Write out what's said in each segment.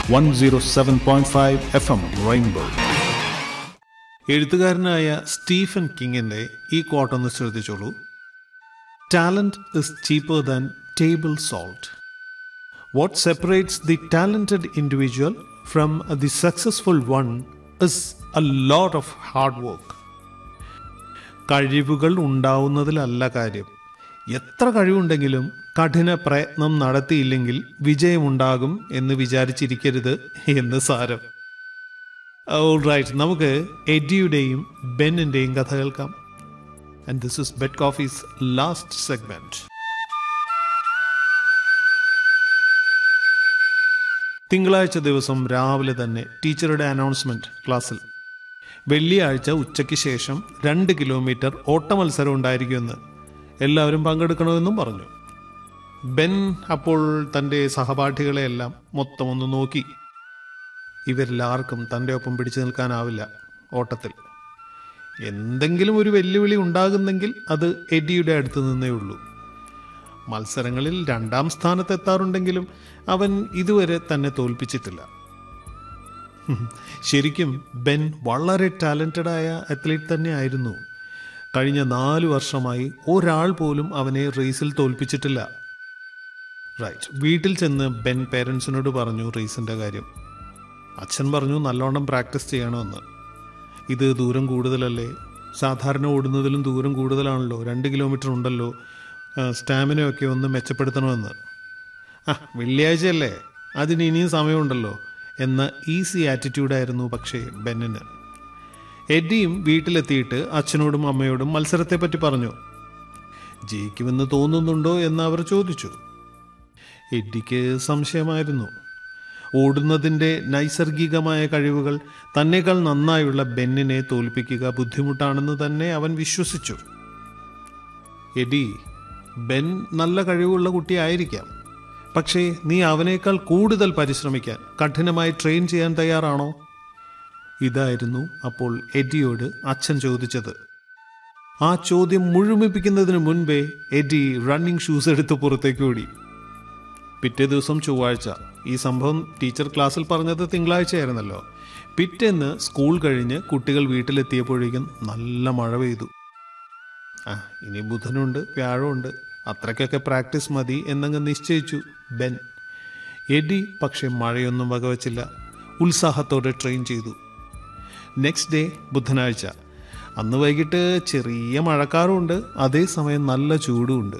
107.5 FM Rainbow. എഴുത്തുകാരനായ Stephen കിങ്ങിന്റെ ഈ കോട്ടൊന്ന് ശ്രദ്ധിച്ചോളൂ talent is cheaper than table salt what separates the talented individual from the successful one is a lot of hard work കഴിവുകൾ ഉണ്ടാവുന്നതിലല്ല കാര്യം എത്ര കഴിവുണ്ടെങ്കിലും കഠിന പ്രയത്നം നടത്തിയില്ലെങ്കിൽ വിജയമുണ്ടാകും എന്ന് വിചാരിച്ചിരിക്കരുത് എന്ന് സാരം റൈറ്റ് നമുക്ക് എഡിയുടെയും ബെന്നിന്റെയും കഥ കേൾക്കാം and this is bed coffee's last segment തിങ്കളാഴ്ച ദിവസം രാവിലെ തന്നെ ടീച്ചറുടെ അനൗൺസ്മെന്റ് ക്ലാസ്സിൽ വെള്ളിയാഴ്ച ഉച്ചയ്ക്ക് ശേഷം രണ്ട് കിലോമീറ്റർ ഓട്ടമത്സരം ഉണ്ടായിരിക്കുമെന്ന് എല്ലാവരും പങ്കെടുക്കണമെന്നും പറഞ്ഞു ബെൻ അപ്പോൾ തൻ്റെ സഹപാഠികളെയെല്ലാം മൊത്തം ഒന്ന് നോക്കി ഇവരിലാർക്കും തൻ്റെ ഒപ്പം പിടിച്ചു നിൽക്കാനാവില്ല ഓട്ടത്തിൽ എന്തെങ്കിലും ഒരു വെല്ലുവിളി ഉണ്ടാകുന്നെങ്കിൽ അത് എഡിയുടെ അടുത്ത് നിന്നേ ഉള്ളൂ മത്സരങ്ങളിൽ രണ്ടാം സ്ഥാനത്തെത്താറുണ്ടെങ്കിലും അവൻ ഇതുവരെ തന്നെ തോൽപ്പിച്ചിട്ടില്ല ശരിക്കും ബെൻ വളരെ ടാലൻറ്റഡായ അത്ലറ്റ് തന്നെ ആയിരുന്നു കഴിഞ്ഞ നാല് വർഷമായി ഒരാൾ പോലും അവനെ റേസിൽ തോൽപ്പിച്ചിട്ടില്ല റൈറ്റ് വീട്ടിൽ ചെന്ന് ബെൻ പേരൻസിനോട് പറഞ്ഞു റേസിൻ്റെ കാര്യം അച്ഛൻ പറഞ്ഞു നല്ലോണം പ്രാക്ടീസ് ചെയ്യണമെന്ന് ഇത് ദൂരം കൂടുതലല്ലേ സാധാരണ ഓടുന്നതിലും ദൂരം കൂടുതലാണല്ലോ രണ്ട് കിലോമീറ്റർ ഉണ്ടല്ലോ സ്റ്റാമിനയൊക്കെ ഒന്ന് മെച്ചപ്പെടുത്തണമെന്ന് ആ വെള്ളിയാഴ്ചയല്ലേ അതിന് ഇനിയും സമയമുണ്ടല്ലോ എന്ന ഈസി ആറ്റിറ്റ്യൂഡായിരുന്നു പക്ഷേ ബെന്നിന് എഡിയും വീട്ടിലെത്തിയിട്ട് അച്ഛനോടും അമ്മയോടും മത്സരത്തെപ്പറ്റി പറഞ്ഞു ജയിക്കുമെന്ന് തോന്നുന്നുണ്ടോ എന്ന് അവർ ചോദിച്ചു എഡിക്ക് സംശയമായിരുന്നു ഓടുന്നതിൻ്റെ നൈസർഗികമായ കഴിവുകൾ തന്നേക്കാൾ നന്നായുള്ള ബെന്നിനെ തോൽപ്പിക്കുക ബുദ്ധിമുട്ടാണെന്ന് തന്നെ അവൻ വിശ്വസിച്ചു എഡി ബെൻ നല്ല കഴിവുള്ള കുട്ടിയായിരിക്കാം പക്ഷേ നീ അവനേക്കാൾ കൂടുതൽ പരിശ്രമിക്കാൻ കഠിനമായി ട്രെയിൻ ചെയ്യാൻ തയ്യാറാണോ ഇതായിരുന്നു അപ്പോൾ എഡിയോട് അച്ഛൻ ചോദിച്ചത് ആ ചോദ്യം മുഴുമിപ്പിക്കുന്നതിന് മുൻപേ എഡി റണ്ണിംഗ് ഷൂസ് എടുത്ത് പുറത്തേക്ക് ഓടി പിറ്റേ ദിവസം ചൊവ്വാഴ്ച ഈ സംഭവം ടീച്ചർ ക്ലാസ്സിൽ പറഞ്ഞത് തിങ്കളാഴ്ചയായിരുന്നല്ലോ പിറ്റേന്ന് സ്കൂൾ കഴിഞ്ഞ് കുട്ടികൾ വീട്ടിലെത്തിയപ്പോഴേക്കും നല്ല മഴ പെയ്തു ആ ഇനി ബുധനുണ്ട് വ്യാഴമുണ്ട് അത്രയ്ക്കൊക്കെ പ്രാക്ടീസ് മതി എന്നങ്ങ് നിശ്ചയിച്ചു ബെൻ എഡി പക്ഷെ മഴയൊന്നും വകവച്ചില്ല ഉത്സാഹത്തോടെ ട്രെയിൻ ചെയ്തു നെക്സ്റ്റ് ഡേ ബുധനാഴ്ച അന്ന് വൈകിട്ട് ചെറിയ മഴക്കാറുമുണ്ട് അതേസമയം നല്ല ചൂടുമുണ്ട്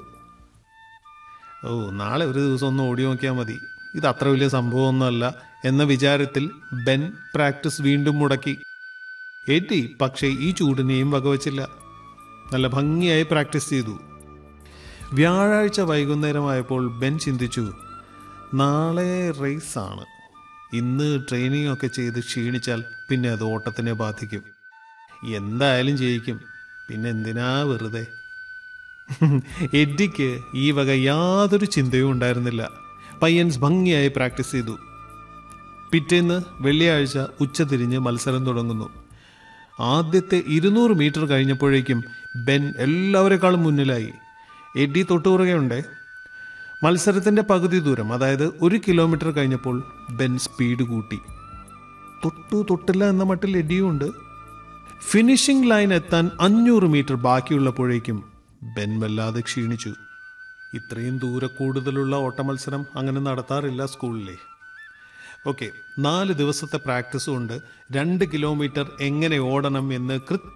ഓ നാളെ ഒരു ദിവസം ഒന്ന് ഓടി നോക്കിയാൽ മതി ഇത് അത്ര വലിയ സംഭവമൊന്നുമല്ല എന്ന വിചാരത്തിൽ ബെൻ പ്രാക്ടീസ് വീണ്ടും മുടക്കി എഡി പക്ഷേ ഈ ചൂടിനെയും വകവച്ചില്ല നല്ല ഭംഗിയായി പ്രാക്ടീസ് ചെയ്തു വ്യാഴാഴ്ച വൈകുന്നേരമായപ്പോൾ ബെൻ ചിന്തിച്ചു നാളെ റേസാണ് ഇന്ന് ട്രെയിനിങ് ഒക്കെ ചെയ്ത് ക്ഷീണിച്ചാൽ പിന്നെ അത് ഓട്ടത്തിനെ ബാധിക്കും എന്തായാലും ജയിക്കും പിന്നെ എന്തിനാ വെറുതെ എഡിക്ക് ഈ വക യാതൊരു ചിന്തയും ഉണ്ടായിരുന്നില്ല പയ്യൻസ് ഭംഗിയായി പ്രാക്ടീസ് ചെയ്തു പിറ്റേന്ന് വെള്ളിയാഴ്ച ഉച്ചതിരിഞ്ഞ് മത്സരം തുടങ്ങുന്നു ആദ്യത്തെ ഇരുന്നൂറ് മീറ്റർ കഴിഞ്ഞപ്പോഴേക്കും ബെൻ എല്ലാവരെക്കാളും മുന്നിലായി എഡി തൊട്ടുപുറകെയുണ്ടേ മത്സരത്തിന്റെ പകുതി ദൂരം അതായത് ഒരു കിലോമീറ്റർ കഴിഞ്ഞപ്പോൾ ബെൻ സ്പീഡ് കൂട്ടി തൊട്ടു തൊട്ടില്ല എന്ന മട്ടിൽ എഡിയും ഉണ്ട് ഫിനിഷിംഗ് ലൈൻ എത്താൻ അഞ്ഞൂറ് മീറ്റർ ബാക്കിയുള്ളപ്പോഴേക്കും ബെൻ വല്ലാതെ ക്ഷീണിച്ചു ഇത്രയും ദൂരെ കൂടുതലുള്ള ഓട്ടമത്സരം അങ്ങനെ നടത്താറില്ല സ്കൂളിലെ ഓക്കെ നാല് ദിവസത്തെ പ്രാക്ടീസ് കൊണ്ട് രണ്ട് കിലോമീറ്റർ എങ്ങനെ ഓടണം എന്ന് കൃത്യ